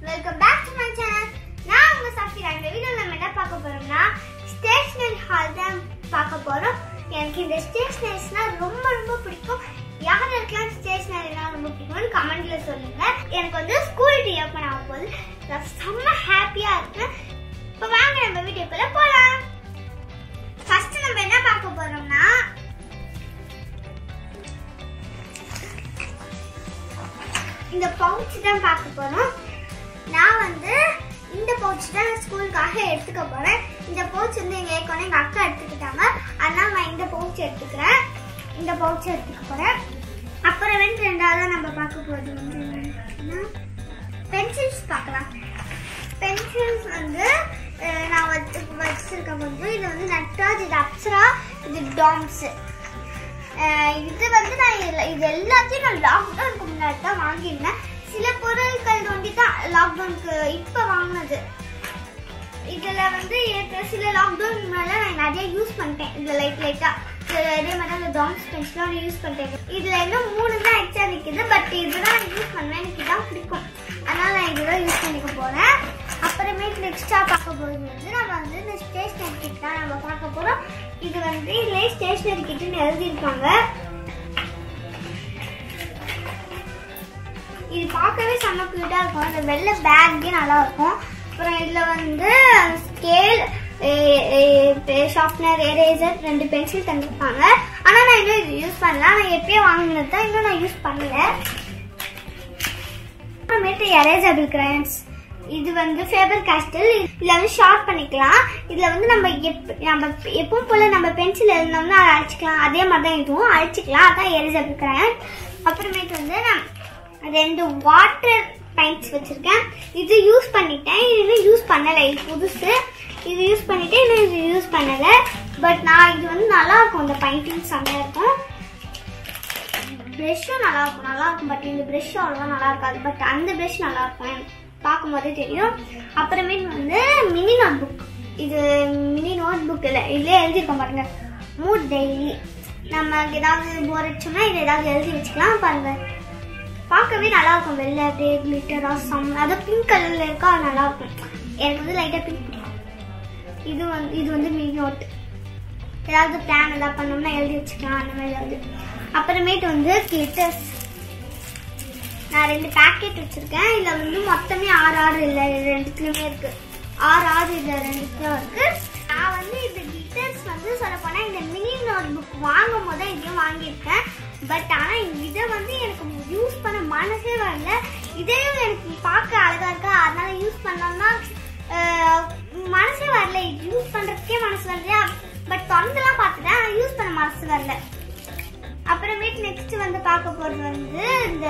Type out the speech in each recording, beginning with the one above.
Welcome back to my channel நான் உங்க சஃபிரா இந்த வீடியோல நம்ம என்ன பார்க்க போறோம்னா ஸ்டேஷனரி ஹால் தான் பார்க்க போறோம் எனக்கு இந்த ஸ்டேஷனரிஸ்னா ரொம்ப ரொம்ப பிடிக்கும் யார் யாருக்கெல்லாம் ஸ்டேஷனரினா ரொம்ப பிடிக்கும்னு கமெண்ட்ல சொல்லுங்க எனக்கு வந்து ஸ்கூல் டீ ஓப்பன் ஆக போகுது நான் செம்ம ஹாப்பியா இருக்கேன் இப்போ வாங்க நம்ம வீடியோக்குள்ள போலாம் ஃபர்ஸ்ட் நம்ம என்ன பார்க்க போறோம்னா இந்த பவுச் தான் பார்க்க போறோம் நான் வந்து இந்த பவுச் தான் ஸ்கூலுக்காக எடுத்துக்க போறேன் இந்த பவுச் வந்து எங்க ஏற்கனவே எங்க அக்கா எடுத்துக்கிட்டாங்க அதனால நான் இந்த பவுச் எடுத்துக்கிறேன் இந்த பவுச் எடுத்துக்க போறேன் அப்புறம் வந்து ரெண்டாவது நம்ம பார்க்க போறது வந்து பென்சில்ஸ் பார்க்கலாம் பென்சில்ஸ் வந்து அஹ், நான் வச்சு வச்சிருக்கேன் கொஞ்சம் இது வந்து நட்ராஜ் இது அப்சரா இது டாம்ஸ் அஹ் இது வந்து நான் இல்ல- இது எல்லாத்தையும் நான் லாக்டவுனுக்கு முன்னாடி தான் வாங்கியிருந்தேன் சில பொருட்கள் வந்து தான் லாக்டவுனுக்கு இப்போ வாங்கினது இதுல வந்து எனக்கு சில லாக்டவுன் முன்னால நான் நிறைய யூஸ் பண்ணிட்டேன் இதுல லைட் லைட்டா இதே மாதிரி அந்த டாம்ஸ் பென்சிலும் யூஸ் பண்ணிட்டேன் இதுல இன்னும் மூணு தான் எக்ஸ்ட்ரா நிக்குது பட் இதுதான் யூஸ் பண்ணுவேன் எனக்கு இதான் பிடிக்கும் அதனால நான் இதுதான் யூஸ் பண்ணிக்க போறேன் அப்புறமேட்டு நெக்ஸ்டா பார்க்க போறது வந்து நம்ம வந்து இந்த ஸ்டேஷனரி கிட் தான் நம்ம பார்க்க போறோம் இது வந்து இதுலயே ஸ்டேஷனரி கிட்னு எழுதியிருப்பாங்க இது பார்க்கவே செம்ம க்யூட்டாக இருக்கும் இந்த வெள்ளை பேக்கே நல்லா இருக்கும் அப்புறம் இதில் வந்து ஸ்கேல் ஷார்ப்னர் எரேசர் ரெண்டு பென்சில் தந்திருப்பாங்க ஆனால் நான் இன்னும் இது யூஸ் பண்ணல நான் எப்பயோ வாங்கினது தான் இன்னும் நான் யூஸ் பண்ணல அப்புறமேட்டு எரேசபிள் கிரையன்ஸ் இது வந்து ஃபேபர் கேஸ்டல் இதுல வந்து ஷார்ட் பண்ணிக்கலாம் இதுல வந்து நம்ம எப் நம்ம எப்பவும் போல நம்ம பென்சில் எழுதினோம்னா அதை அழிச்சிக்கலாம் அதே மாதிரி தான் இதுவும் அழிச்சிக்கலாம் அதான் எரேசபிள் கிரையன் அப்புறமேட்டு வந்து நான் ரெண்டு வாட்டர் பெயிண்ட்ஸ் வச்சிருக்கேன் இது யூஸ் பண்ணிட்டேன் இது இன்னும் யூஸ் பண்ணலை இது புதுசு இது யூஸ் பண்ணிட்டேன் இன்னும் இது யூஸ் பண்ணலை பட் நான் இது வந்து நல்லா இருக்கும் இந்த பெயிண்டிங் செம்மையா இருக்கும் ப்ரெஷ்ஷும் நல்லா இருக்கும் நல்லா இருக்கும் பட் இந்த ப்ரெஷ் அவ்வளோவா நல்லா இருக்காது பட் அந்த ப்ரெஷ் நல்லா இருக்கும் எனக்கு பார்க்கும் போதே தெரியும் அப்புறமேட்டு வந்து மினி நோட் புக் இது மினி நோட் புக் இல்லை இதுலேயே எழுதியிருக்கோம் பாருங்க மூட் டெய்லி நம்ம ஏதாவது போர் அடிச்சோம்னா இதை ஏதாவது எழுதி வச்சுக்கலாம் பாருங்க பார்க்கவே நல்லா இருக்கும் வெள்ளை அப்படியே கிளிட்டரா சம் அது பிங்க் கலர்ல இருக்கா அது நல்லா இருக்கும் எனக்கு வந்து லைட்டா பிங்க் பிடிக்கும் இது வந்து இது வந்து மினி நோட் ஏதாவது பிளான் ஏதாவது பண்ணோம்னா எழுதி வச்சுக்கலாம் அந்த மாதிரி ஏதாவது அப்புறமேட்டு வந்து கிளிட்டர்ஸ் நான் ரெண்டு பேக்கெட் வச்சிருக்கேன் இதுல வந்து மொத்தமே ஆறு ஆறு இல்லை இது ரெண்டுத்துலயுமே இருக்கு ஆறு ஆறு இதுல ரெண்டுத்துலயும் இருக்கு நான் வந்து இந்த கிளிட்டர்ஸ் வந்து சொல்ல போனா இந்த மினி நோட் புக் வாங்கும் போது தான் இதையும் வாங்கியிருக்கேன் பட் ஆனா இதை வந்து எனக்கு யூஸ் பண்ண மனசே வரல இதையும் எனக்கு பார்க்க அழகா இருக்கா அதனால யூஸ் பண்ணோம்னா அஹ், மனசே வரல இது யூஸ் பண்றதுக்கே மனசு வரலையா பட் திறந்துலாம் பார்த்துட்டேன் ஆனா யூஸ் பண்ண மனசு வரல அப்புறமேட்டு நெக்ஸ்ட் வந்து பார்க்க போறது வந்து இந்த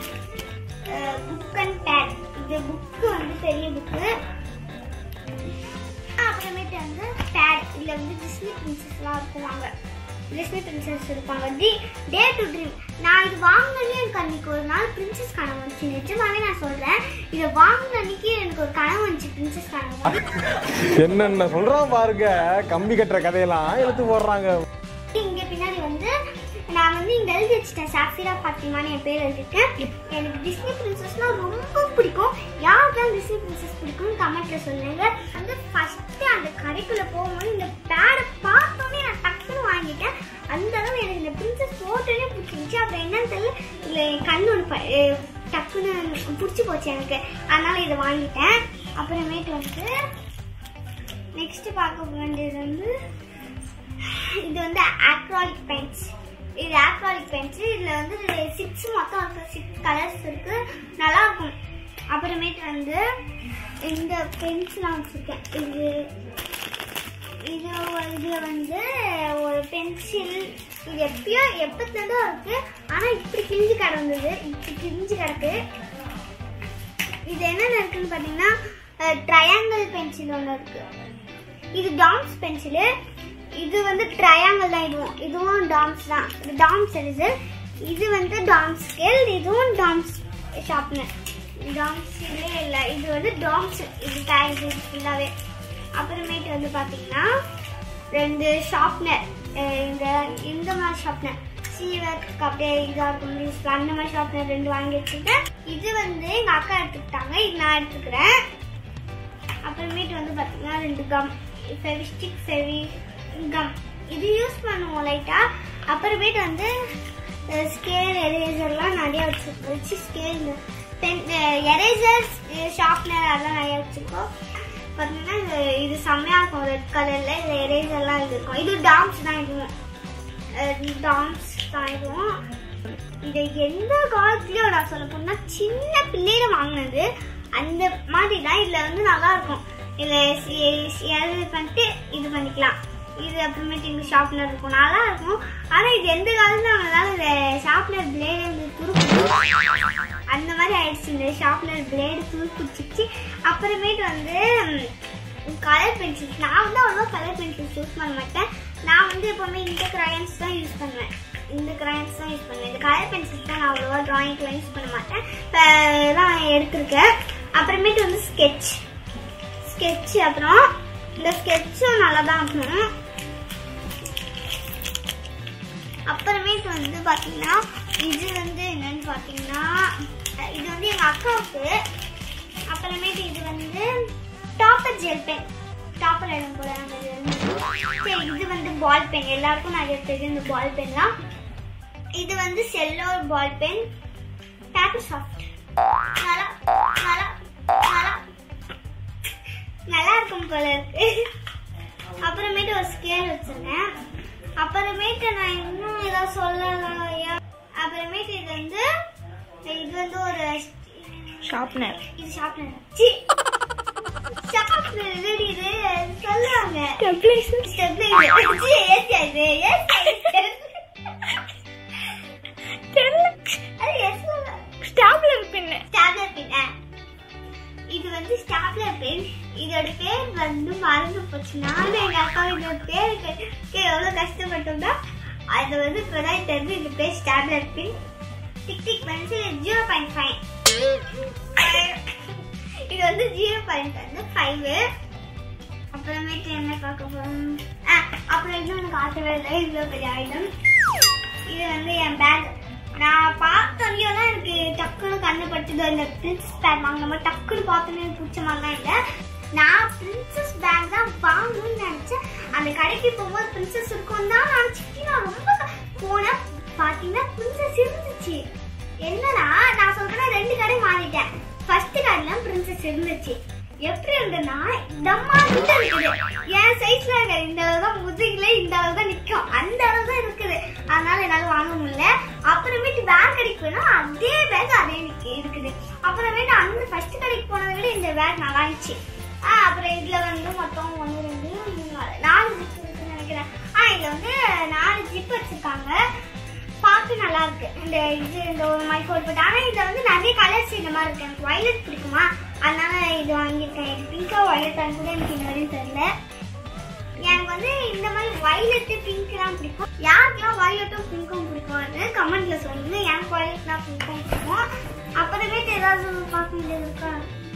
புக் அண்ட் பேட் இந்த புக்கு வந்து பெரிய புக்கு அப்புறமேட்டு வந்து பேட் இதுல வந்து டிஸ்னி பிரின்சஸ்லாம் இருக்குவாங்க டிஸ்னி பிரின்சஸ் இருப்பாங்க டி டே டு ட்ரீம் நான் இது வாங்கினே எனக்கு அன்னைக்கு ஒரு நாள் பிரின்சஸ் கனவு வந்துச்சு நிஜமாவே நான் சொல்றேன் இதை வாங்கின அன்னைக்கு எனக்கு ஒரு கனவு வந்துச்சு பிரின்சஸ் கனவு வந்து என்னென்ன சொல்றான் பாருங்க கம்பி கட்டுற கதையெல்லாம் எடுத்து போடுறாங்க இங்க பின்னாடி வந்து நான் வந்து இங்க எழுதி வச்சிட்டேன் சாஃபிரா பாத்திமான்னு என் பேர் எழுதிருக்கேன் எனக்கு டிஸ்னி பிரின்சஸ்னா ரொம்ப பிடிக்கும் யாருக்கெல்லாம் டிஸ்னி பிரின்சஸ் பிடிக்கும்னு கமெண்ட்ல சொல்லுங்க வந்து ஃபர்ஸ்ட் அந்த கடைக்குள்ள போகும்போது இந்த பேடை பார்த்தோன்னே நான் டக்குன்னு வாங்கிட்டேன் அந்த அளவு எனக்கு இந்த பிரின்சஸ் போட்டோன்னே பிடிச்சிருந்துச்சு அப்புறம் என்னன்னு தெரியல இதுல என் கண்ணு ஒன்று ப- அஹ் டக்குன்னு பிடிச்சி போச்சு எனக்கு அதனால இதை வாங்கிட்டேன் அப்புறமேட்டு வந்து நெக்ஸ்ட் பார்க்க வேண்டியது வந்து இது வந்து ஆக்ராலிக் பெயிண்ட்ஸ் இது ஆக்ராலிக் பெயிண்ட்ஸ் இதுல வந்து சிக்ஸ் மொத்தம் இருக்கு சிக்ஸ் கலர்ஸ் இருக்கு நல்லா இருக்கும் அப்புறமேட்டு வந்து இந்த பென்சிலாம் வச்சிருக்கேன் இது இது ஒரு- இதுல வந்து ஒரு பென்சில் இது எப்பயோ எப்பத்துலேருந்தோ இருக்கு ஆனா இப்படி கிழிஞ்சு கிடந்தது இப்படி கிழிஞ்சு கிடக்கு இது என்னென்ன இருக்குன்னு பாத்தீங்கன்னா ட்ரையாங்கிள் பென்சில் ஒன்று இருக்கு இது டாம்ஸ் பென்சிலு இது வந்து ட்ரையாங்கிள் தான் இதுவும் இதுவும் டாம்ஸ் தான் இது டாம்ஸ் எரிசர் இது வந்து டாம்ஸ் ஸ்கேல் இதுவும் டாம்ஸ் ஷார்ப்னர் டாம்ஸ் இல்லை இது வந்து டாம்ஸ் இது டேக் இது ஃபுல்லாகவே அப்புறமேட்டு வந்து பார்த்தீங்கன்னா ரெண்டு ஷார்ப்னர் இந்த இந்த மாதிரி ஷார்ப்னர் சீவருக்கு அப்படியே இதாக இருக்கும் யூஸ் அந்த மாதிரி ஷார்ப்னர் ரெண்டு வாங்கி வச்சுருக்கேன் இது வந்து எங்கள் அக்கா எடுத்துக்கிட்டாங்க இது நான் எடுத்துக்கிறேன் அப்புறமேட்டு வந்து பார்த்தீங்கன்னா ரெண்டு கம் ஃபெவிஸ்டிக் ஃபெவி கம் இது யூஸ் பண்ணுவோம் லைட்டாக அப்புறமேட்டு வந்து ஸ்கேல் எரேசர்லாம் நிறைய வச்சு வச்சு ஸ்கேல் பென் எரேசர் ஷார்ப்னர் அதெல்லாம் நிறைய வச்சுருக்கோம் பார்த்தீங்கன்னா இது இது செம்மையாக இருக்கும் ரெட் கலரில் இதில் எரேசர்லாம் இது இருக்கும் இது டாம்ஸ் தான் இதுவும் டாம்ஸ் தான் இதுவும் இது எந்த காலத்துலயும் நான் சொல்ல போனா சின்ன பிள்ளையில வாங்கினது அந்த மாதிரி தான் இதுல வந்து நல்லா இருக்கும் இதுல சி- சி- இது பண்ணிட்டு இது பண்ணிக்கலாம் இது அப்புறமேட்டு இங்க ஷார்ப்னர் இருக்கும் நல்லா இருக்கும் ஆனா இது எந்த காலத்துல நம்மளால இந்த ஷார்ப்னர் பிளேடு வந்து துருப்பு அந்த மாதிரி ஆயிடுச்சு இந்த ஷார்ப்னர் பிளேடு துருப்பிச்சிச்சு அப்புறமேட்டு வந்து கலர் பென்சில்ஸ் நான் வந்து அவ்வளோ கலர் பென்சில்ஸ் யூஸ் பண்ண மாட்டேன் நான் வந்து எப்பவுமே இந்த கிரையன்ஸ் தான் யூஸ் பண்ணுவேன் இந்த கிரையன்ஸ் தான் யூஸ் பண்ணுவேன் இந்த கலர் பென்சில்ஸ் தான் நான் அவ்வளோவா ட்ராயிங்க்குலாம் யூஸ் பண்ண மாட்டேன் இப்போ தான் எடுத்திருக்கேன் அப்புறமேட்டு வந்து ஸ்கெட்ச் ஸ்கெட்ச் அப்புறம் இந்த ஸ்கெட்சும் நல்லா தான் இருக்கும் அப்புறமேட்டு வந்து பார்த்தீங்கன்னா இது வந்து என்னன்னு பார்த்தீங்கன்னா அஹ் இது வந்து எங்கள் அக்காவுக்கு அப்புறமேட்டு இது வந்து டாப்பர் ஜெல் பென் டாப்பர் இடம் போல அந்த இது வந்து. சரி இது வந்து பால் பென் எல்லாருக்கும் நிறைய தெரியும் இந்த பால் பென்லாம் இது வந்து Cello ball pen paper soft நல்லா நல்லா நல்லா நல்லா இருக்கும் போல இருக்கு அப்புறமேட்டு ஒரு ஸ்கேல் வச்சிருந்தேன் அப்புறமேட்டு நான் இன்னும் ஏதாவது சொல்லலையா அப்புறமேட்டு இது வந்து இது வந்து ஒரு ஷார்ப்னர் இது ஷார்ப்னர் சி ஷார்ப்னர் இல்லடி இது சொல்லுவாங்க stabiliser stabiliser C S S S அது S stapler pin stapler pen இது வந்து ஸ்டாப்லர் பென் இதோட பேர் வந்து மறந்து போச்சு நானும் எங்க அக்கா இந்த பேருக்கு எவ்வளவு கஷ்டப்பட்டோம்னா அது வந்து இப்பதான் தெரிஞ்சு இது பேர் stapler pen tick tick pencil zero point five இது வந்து ஜீரோ பாயிண்ட் வந்து ஃபைவ் அப்புறமேட்டு என்ன பார்க்க போறோம் ஆ, அப்புறம் இன்னொன்று காட்டவே இல்லை இவ்வளோ பெரிய ஐட்டம் இது வந்து என் பேக் நான் பார்த்தோன்னே தான் எனக்கு டக்குன்னு கண்ணு பட்டுது இந்த பிரின்சஸ் பேக் வாங்கின மாதிரி டக்குன்னு பார்த்தோன்னே எனக்கு பிடிச்ச மாதிரிலாம் இல்லை நான் பிரின்சஸ் பேக் தான் வாங்கணும்னு நினச்சேன் அந்த கடைக்கு போகும்போது பிரின்சஸ் இருக்கும் தான் நினச்சிட்டு நான் ரொம்ப போனேன் பார்த்தீங்கன்னா பிரின்சஸ் இருந்துச்சு என்னன்னா நான் சொல்றேன் ரெண்டு கடை மாறிட்டேன் ஃபர்ஸ்ட் கடையில பிரின்சஸ் இருந்துச்சு எப்படி இருந்ததுன்னா இந்த மாதிரி தான் இருக்குது என் சைஸ்ல இருக்க இந்த அளவு தான் முதுகுல இந்த அளவு தான் நிக்கும் அந்த அளவு தான் இருக்குது அதனால என்னால வாங்க முடியல அப்புறமேட்டு பேக் கடைக்கு போனா அதே பேக் அதே நிக்கு இருக்குது அப்புறமேட்டு அந்த ஃபர்ஸ்ட் கடைக்கு போனதை விட இந்த பேக் நல்லா இருந்துச்சு ஆ, அப்புறம் இதுல வந்து மொத்தம் ஒன்று ரெண்டு மூணு நாலு நாலு ஜிப் இருக்குன்னு நினைக்கிறேன் ஆ இதுல வந்து நாலு ஜிப் வச்சிருக்காங்க பார்க்க நல்லா இருக்கு இந்த இது இந்த ஒரு மாதிரி கோட் போட்டு ஆனா இதுல வந்து நிறைய கலர்ஸ் இந்த மாதிரி இருக்கு எனக்கு வயலட் பிடிக்குமா அதனால இது வாங்கியிருக்கேன் இது பிங்கா வயலட்டான்னு கூட எனக்கு இந்த வரையும் தெரியல எனக்கு வந்து இந்த மாதிரி வயலட்டு பிங்க் தான் பிடிக்கும் யாருக்கெல்லாம் வயலட்டும் பிங்க்கும் பிடிக்கும்னு கமெண்ட்ல சொல்லுங்க எனக்கு வயலட்லாம் பிங்க்கும் பிடிக்கும் அப்புறமேட்டு ஏதாவது பார்க்க வேண்டியது இருக்கா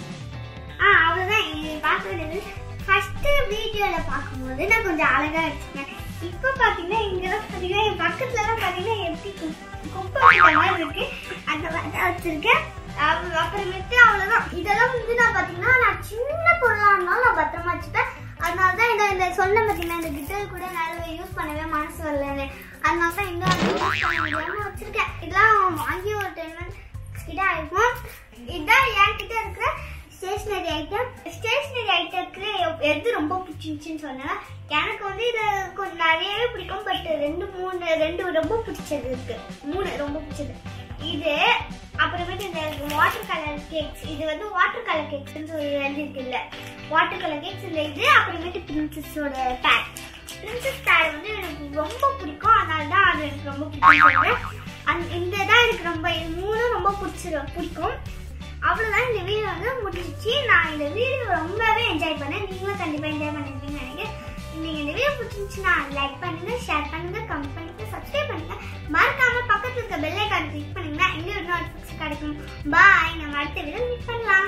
ஆ அவ்வளவுதான் இது பார்க்க வேண்டியது ஃபர்ஸ்ட் வீடியோல பார்க்கும்போது நான் கொஞ்சம் அழகா வச்சிருந்தேன் இப்போ பாத்தீங்கன்னா இங்கெல்லாம் பாத்தீங்கன்னா என் பக்கத்துல எல்லாம் பாத்தீங்கன்னா எப்படி கு- குப்பை வச்ச மாதிரி இருக்கு அந்த மாதிரி தான் வச்சிருக்கேன் அப்புறம் அப்புறமேட்டு அவ்வளவுதான் இதெல்லாம் வந்து நான் பாத்தீங்கன்னா நான் சின்ன பொருளா இருந்தாலும் நான் பத்திரமா வச்சுப்பேன் அதனால தான் இந்த இந்த சொன்ன பாத்தீங்கன்னா இந்த கிட்டர் கூட நிறைய யூஸ் பண்ணவே மனசு வரலன்னு அதனால தான் இந்த யூஸ் பண்ண முடியாம வச்சிருக்கேன் இதெல்லாம் வாங்கி ஒரு டென் மினிட்ஸ் கிட்ட ஆயிருக்கும் இதுதான் என்கிட்ட இருக்கிற ஸ்டேஷனரி ஐட்டம் ஸ்டேஷனரி ஐட்டத்துல எது ரொம்ப பிடிச்சிருந்துச்சுன்னு சொன்னேன் எனக்கு வந்து இது கொஞ்சம் நிறையவே பிடிக்கும் பட் ரெண்டு மூணு ரெண்டு ரொம்ப பிடிச்சது இருக்கு மூணு ரொம்ப பிடிச்சது இது அப்புறமேட்டு இந்த வாட்டர் கலர் கேக்ஸ் இது வந்து வாட்டர் கலர் கேக்ஸ்னு சொல்லி எழுதிருக்கு இல்ல வாட்டர் கலர் கேக்ஸ் இந்த இது அப்புறமேட்டு பிரின்சஸோட பேக் பிரின்சஸ் பேக் வந்து எனக்கு ரொம்ப பிடிக்கும் அதனால தான் அது எனக்கு ரொம்ப பிடிக்கும் அந்த இந்த தான் எனக்கு ரொம்ப இது மூணும் ரொம்ப பிடிச்சிரு பிடிக்கும் அவ்வளோதான் இந்த வீடியோ வந்து முடிஞ்சிச்சு நான் இந்த வீடியோ ரொம்பவே என்ஜாய் பண்ணேன் நீங்களும் கண்டிப்பாக என்ஜாய் பண்ணிருப்பீங்கன்னு நினைக்கிறேன் நீங்கள் இந்த வீடியோ பிடிச்சிருந்துச்சுன்னா லைக் பண்ணுங்க ஷேர் பண்ணுங்க கமெண்ட் பண்ணுங்க சப்ஸ்கிரைப் பண்ணுங்க மறக்காம பக்கத்துல இருக்க பெல் ஐக்கான் கிளிக் பண்ணீங்கன்னா இன்னொரு நோட்டிஃபிகேஷன் கிடைக்கும் பாய் நம்ம அடுத்த வீடியோ மீட் பண்ணலாம்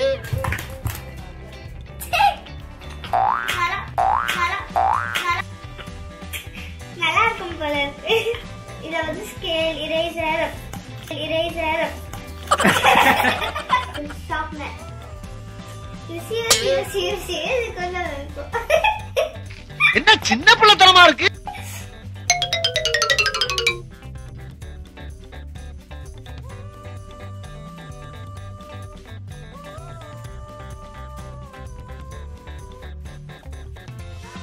நல்லா நல்லா நல்லா ஸ்கேல் இரேசர் இரேசர் ஷார்ப்னர் இது சீரியஸ் சீரியஸ் சீரியஸ் இது கொஞ்சம் இருக்கும் என்ன சின்ன பிள்ளைத்தனமா இருக்கு